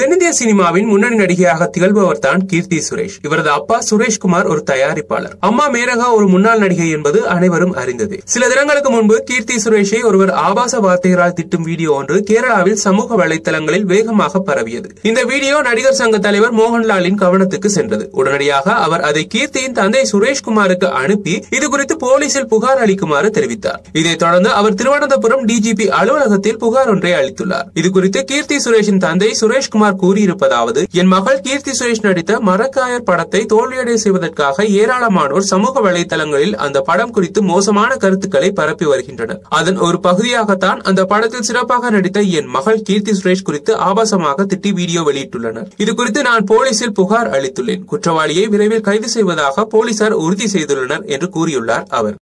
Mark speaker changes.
Speaker 1: தென்னிந்திய சினிமாவின் முன்னணி நடிகையாக திகழ்பவர் தான் கீர்த்தி சுரேஷ் இவரது அப்பா சுரேஷ்குமார் ஒரு தயாரிப்பாளர் அம்மா மேனகா ஒரு முன்னாள் நடிகை என்பது அனைவரும் அறிந்தது சில தினங்களுக்கு முன்பு கீர்த்தி சுரேஷை ஒருவர் ஆபாச வார்த்தைகளால் திட்டும் வீடியோ ஒன்று கேரளாவில் சமூக வலைத்தளங்களில் வேகமாக பரவியது இந்த வீடியோ நடிகர் சங்க தலைவர் மோகன்லாலின் கவனத்துக்கு சென்றது உடனடியாக அவர் அதை கீர்த்தியின் தந்தை சுரேஷ்குமாருக்கு அனுப்பி இது குறித்து போலீசில் புகார் அளிக்குமாறு தெரிவித்தார் இதைத் தொடர்ந்து அவர் திருவனந்தபுரம் டிஜிபி அலுவலகத்தில் புகார் ஒன்றை அளித்துள்ளார் இது குறித்து கீர்த்தி சுரேஷின் தந்தை சுரேஷ்குமார் கூறியிருப்பதாவது என் மகள் கீர்த்தி சுரேஷ் நடித்த மரக்காயர் படத்தை தோல்வியடை செய்வதற்காக ஏராளமானோர் சமூக வலைதளங்களில் அந்த படம் குறித்து மோசமான கருத்துக்களை பரப்பி வருகின்றனர் அதன் ஒரு பகுதியாகத்தான் அந்த படத்தில் சிறப்பாக நடித்த என் மகள் கீர்த்தி சுரேஷ் குறித்து ஆபாசமாக திட்டி வீடியோ வெளியிட்டுள்ளனர் இது குறித்து நான் போலீசில் புகார் அளித்துள்ளேன் குற்றவாளியை விரைவில் கைது செய்வதாக போலீசார் உறுதி செய்துள்ளனர் என்று கூறியுள்ளார் அவர்